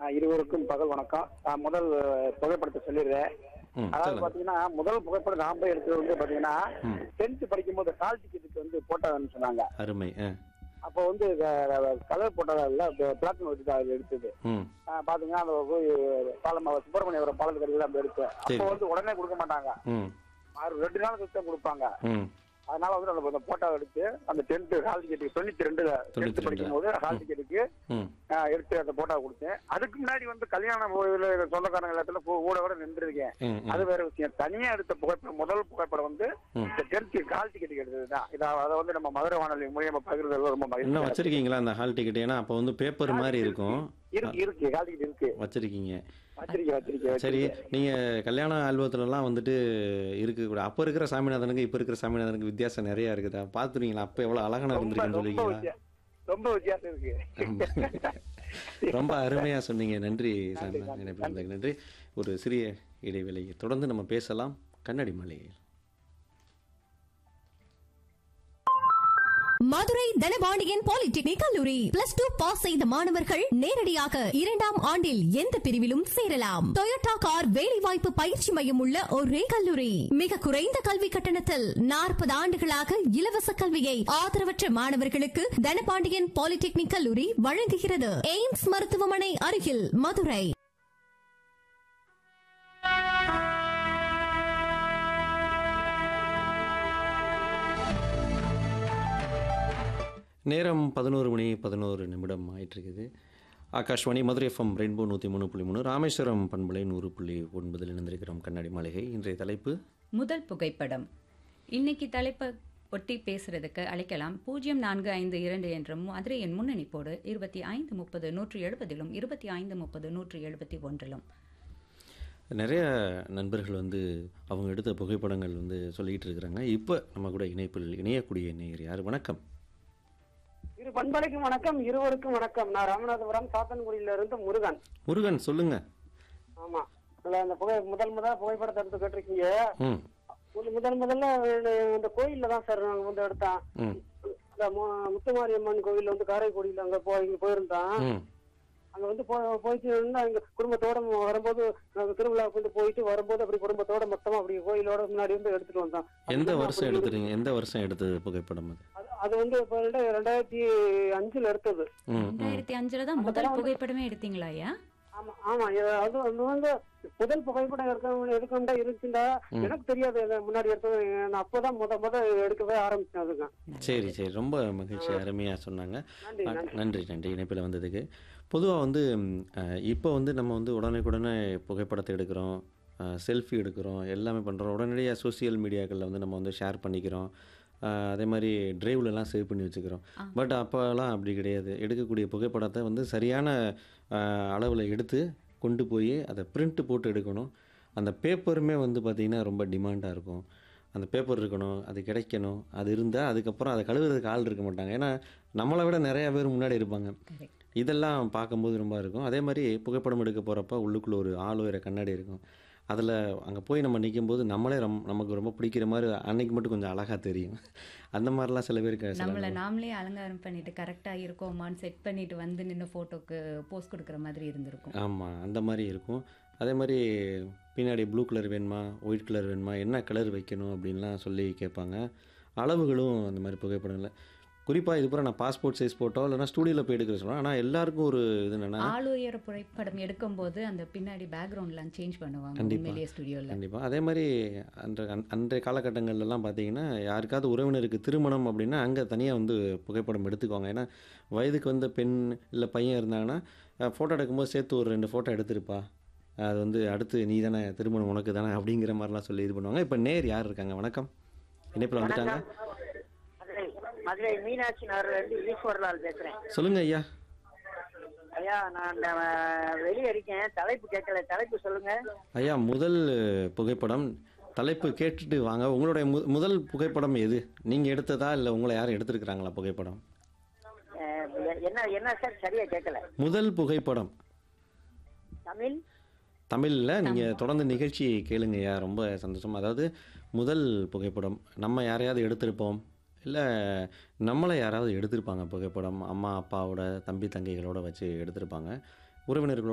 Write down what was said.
ஆ, இருவருக்கும் பகல் வணக்கம் நான் முதல் அஹ், புகைப்படத்தை சொல்லிடுறேன் ம் அதாவது சொல்லுங்க பாத்தீங்கன்னா முதல் புகைப்படம் நான் போய் எடுத்தது வந்து பாத்தீங்கன்னா ம். டென்த் படிக்கும்போது கால் டிக்கெட்டுக்கு வந்து போட்டோன்னு சொன்னாங்க அருமை ஆ அப்போ வந்து கலர் போட்டதா இல்ல பிளாக் அண்ட் ஒயிட் தான் எடுத்தது ம் ஆ, பாத்தீங்கன்னா அந்த போய் பாலம் சுப்பிரமணியபுரம் பாலத்துக்கு அப்படி எடுத்தேன் சரி. அப்போ வந்து உடனே கொடுக்க மாட்டாங்க ம் ஆறு ரெண்டு நாள் கழிச்சு தான் கொடுப்பாங்க ம் அதனால வந்து அந்த- அந்த போட்டோ எடுத்து அந்த டென்த் ஹால் டிக்கெட்டுக்கு தொண்ணூத்தி ரெண்டுல தொண்ணூத்தி டென்த் ரெண்டுல. படிக்கும் போது ஹால் டிக்கெட்டுக்கு ம் ஆஹ் எடுத்து அந்த போட்டோ கொடுத்தேன் அதுக்கு முன்னாடி வந்து கல்யாண இதுல சொந்தக்காரங்க எல்லாத்துல கூ- கூட கூட நின்றுருக்கேன் ம் ம். அது வேற விஷயம் தனியா எடுத்த புகைப்படம் முதல் புகைப்படம் வந்து ம். இந்த டென்த் கால் டிக்கெட் எடுத்தது தான் இதை அதை வந்து நம்ம மதுரை வானொலி மூலியமா பகிர்றது ரொம்ப இன்னும் மகிழ்ச்சி வச்சிருக்கீங்களா அந்த ஹால் டிக்கெட் ஏன்னா அப்போ வந்து பேப்பர் மாதிரி இருக்கும் இருக்கு இருக்கு கால் டிக்கெட் இருக்கு வச்சிருக்கீங்க வச்சிருக்கேன் வச்சிருக்கேன் சரி வச்சிருக்கேன். நீங்க கல்யாண ஆல்பத்துலலாம் வந்துட்டு இருக்கு கூட அப்போ இருக்கிற சாமிநாதனுக்கு இப்போ இருக்கிற சாமிநாதனுக்கு வித்தியாசம் நிறைய இருக்குதா பார்த்துருவீங்களா அப்போ எவ்வளோ அழகான ரொம்ப இருந்திருக்குன்னு ரொம்ப சொல்லுவீங்களா வித்தியா- ரொம்ப வித்தியாசம் இருக்கு ரொம்ப அருமையா சொன்னீங்க நன்றி நன்றி, சாமி நன்றி, நினைப்பில் இருந்ததுக்கு நன்றி ஒரு சிறிய இடைவேளையை தொடர்ந்து நம்ம பேசலாம் கண்ணாடி மாளிகையில் மதுரை தனபாண்டியன் பாலிடெக்னிக் கல்லூரி பிளஸ் டூ பாஸ் செய்த மாணவர்கள் நேரடியாக இரண்டாம் ஆண்டில் எந்த பிரிவிலும் சேரலாம் டொயோட்டா கார் வேலைவாய்ப்பு பயிற்சி மையம் உள்ள ஒரே கல்லூரி மிக குறைந்த கல்வி கட்டணத்தில் நாற்பது ஆண்டுகளாக இலவச கல்வியை ஆதரவற்ற மாணவர்களுக்கு தனபாண்டியன் பாலிடெக்னிக் கல்லூரி வழங்குகிறது எய்ம்ஸ் மருத்துவமனை அருகில் மதுரை நேரம் பதினோரு மணி பதினோரு நிமிடம் ஆயிட்டு இருக்குது ஆகாஷ்வாணி மதுரை எஃப்எம் ரெயின்போ நூற்றி மூணு புள்ளி மூணு ராமேஸ்வரம் பண்பலை நூறு புள்ளி ஒன்பதில் இணைந்திருக்கிறோம் கண்ணாடி மாளிகை இன்றைய தலைப்பு முதல் புகைப்படம் இன்னைக்கு தலைப்பை ஒட்டி பேசுறதுக்கு அழைக்கலாம் பூஜ்ஜியம் நான்கு ஐந்து இரண்டு என்ற மதுரையின் முன்னணிப்போடு இருபத்தி ஐந்து முப்பது நூற்றி எழுபதிலும் இருபத்தி ஐந்து முப்பது நூற்றி எழுபத்தி ஒன்றிலும் நிறைய நண்பர்கள் வந்து அவங்க எடுத்த புகைப்படங்கள் வந்து சொல்லிட்டு இருக்கிறாங்க இப்போ நம்ம கூட இணைப்பில் இணையக்கூடிய நேயர் யார் வணக்கம் இரு பண்பலைக்கும் வணக்கம் இருவருக்கும் வணக்கம் நான் ராமநாதபுரம் சாத்தன்குடியில இருந்து முருகன் முருகன் சொல்லுங்க ஆமா அதுல அந்த புகை முதல் முதல் புகைப்படத்தை எடுத்து கேட்டிருக்கீங்க ம் முதல் முதல் முதல்ல இந்த கோயில்ல தான் சார் நாங்க வந்து எடுத்தோம் ம் இந்த மு- முத்துமாரியம்மன் கோயில் வந்து காரைக்குடியில அங்க போய் போயிருந்தோம் ம் அங்க வந்து போ- போயிட்டு இருந்தா எங்க குடும்பத்தோட வரும்போது நாங்க திருவிழாவுக்கு வந்து போயிட்டு வரும்போது அப்படி குடும்பத்தோட மொத்தமா அப்படி கோயிலோட முன்னாடி வந்து எடுத்துட்டு வந்தோம் எந்த அது வருஷம் அப்படி எடுத்துறீங்க எந்த வருஷம் எடுத்தது புகைப்படம் அது அது- அது வந்து இப்ப ரெண்டா- ரெண்டாயிரத்தி அஞ்சுல எடுத்தது ம் ம் ரெண்டாயிரத்தி அஞ்சுல தான் முதல் புகைப்படமே எடுத்தீங்களா ஐயா ஆமா ஆமா இது- அது அது வந்து முதல் புகைப்படம் எடுக்க எடுக்கண்டா இருக்குண்டா எனக்கு தெரியாது இது முன்னாடி எடுத்தது நான் அப்பதான் முத முத எடுக்கவே ஆரம்பிச்சேன் அதுங்க சரி சரி ரொம்ப மகிழ்ச்சி அருமையாக சொன்னாங்க நன்றி அ- நன்றி நன்றி நன்றி இணைப்பில் வந்ததுக்கு பொதுவாக வந்து ம், அஹ், இப்போ வந்து நம்ம வந்து உடனுக்குடனே புகைப்படத்தை எடுக்கிறோம் செல்ஃபி எடுக்கிறோம் எல்லாமே பண்ணுறோம் உடனடியாக சோஷியல் மீடியாக்களில் வந்து நம்ம வந்து ஷேர் பண்ணிக்கிறோம் அஹ், அதே மாதிரி டிரைவ்லலாம் சேவ் பண்ணி வச்சுக்கிறோம் பட் அப்போலாம் அப்படி கிடையாது எடுக்கக்கூடிய புகைப்படத்தை வந்து சரியான அளவில் எடுத்து கொண்டு போய் அதை பிரிண்ட் போட்டு எடுக்கணும் அந்த பேப்பருமே வந்து பார்த்திங்கன்னா ரொம்ப டிமாண்டாக இருக்கும் அந்த பேப்பர் இருக்கணும் அது கிடைக்கணும் அது இருந்தால் அதுக்கப்புறம் அதை கழுவுறதுக்கு ஆள் இருக்க மாட்டாங்க ஏன்னா நம்மளை விட நிறையா பேர் முன்னாடி இருப்பாங்க Correct. இதெல்லாம் பார்க்கும்போது ரொம்ப இருக்கும் அதே மாதிரி புகைப்படம் எடுக்க போகிறப்ப உள்ளுக்குள்ளே ஒரு ஆள் உயர கண்ணாடி இருக்கும் அதில் அங்கே போய் நம்ம நிற்கும்போது நம்மளே ரொம்ப நமக்கு ரொம்ப பிடிக்கிற மாதிரி அன்னைக்கு மட்டும் கொஞ்சம் அழகாக தெரியும் அந்த மாதிரிலாம் சில பேருக்கு சில நம்மளை நாமளே அலங்காரம் பண்ணிட்டு கரெக்டா இருக்கோமான்னு செட் பண்ணிட்டு வந்து நின்று போட்டோக்கு போஸ்ட் கொடுக்குற மாதிரி இருந்திருக்கும் ஆமாம் அந்த மாதிரி இருக்கும் அதே மாதிரி பின்னாடி ப்ளூ கலர் வேணுமா ஒயிட் கலர் வேணுமா என்ன கலர் வைக்கணும் அப்படின்லாம் சொல்லி கேட்பாங்க அளவுகளும் அந்த மாதிரி புகைப்படம்ல குறிப்பாக இது பூரா நான் பாஸ்போர்ட் சைஸ் ஃபோட்டோ இல்லைனா ஸ்டூடியோவில் போய் எடுக்கிற சொல்லுவேன் ஆனால் எல்லாருக்கும் ஒரு இது என்னென்னா ஆள் உயர புகைப்படம் எடுக்கும்போது அந்த பின்னாடி பேக்ரவுண்ட்லாம் சேஞ்ச் பண்ணுவாங்க கண்டிப்பா. உண்மையிலேயே ஸ்டுடியோல கண்டிப்பாக அதே மாதிரி அன்ற அன்- அன்றைய காலகட்டங்கள்லாம் பார்த்தீங்கன்னா யாருக்காவது உறவினருக்கு திருமணம் அப்படின்னா அங்கே தனியாக வந்து புகைப்படம் எடுத்துக்குவாங்க ஏன்னா வயதுக்கு வந்த பெண் இல்லை பையன் இருந்தாங்கன்னா ஃபோட்டோ எடுக்கும்போது சேர்த்து ஒரு ரெண்டு ஃபோட்டோ எடுத்திருப்பா அது வந்து அடுத்து நீ தானே திருமணம் உனக்கு தானே அப்படிங்கிற மாதிரிலாம் சொல்லி இது பண்ணுவாங்க இப்போ நேர் யார் இருக்காங்க வணக்கம் இணைப்பில் வந்துட்டாங்க மதுரை மதுரை மீனாட்சி நகர்ல இருந்து ஈஸ்வரலால் பேசுறேன் சொல்லுங்க ஐயா ஐயா நான் இந்த, அஹ், வெளியே இருக்கேன் தலைப்பு கேட்கல தலைப்பு சொல்லுங்க ஐயா முதல் புகைப்படம் தலைப்பு கேட்டுட்டு வாங்க உங்களுடைய மு முதல் புகைப்படம் எது நீங்கள் எடுத்ததா இல்லை உங்களை யாரும் எடுத்திருக்கிறாங்களா புகைப்படம் அஹ், எ- என்ன என்ன சார் சரியா கேட்கல முதல் புகைப்படம் தமிழ் தமிழில் நீங்கள் தொடர்ந்து நிகழ்ச்சி கேளுங்கய்யா ரொம்ப சந்தோஷம் அதாவது முதல் புகைப்படம் நம்ம யாரையாவது எடுத்திருப்போம் இல்லை நம்மளை யாராவது எடுத்திருப்பாங்க புகைப்படம் அம்மா அப்பாவோட தம்பி தங்கைகளோட வச்சு எடுத்திருப்பாங்க உறவினர்களோட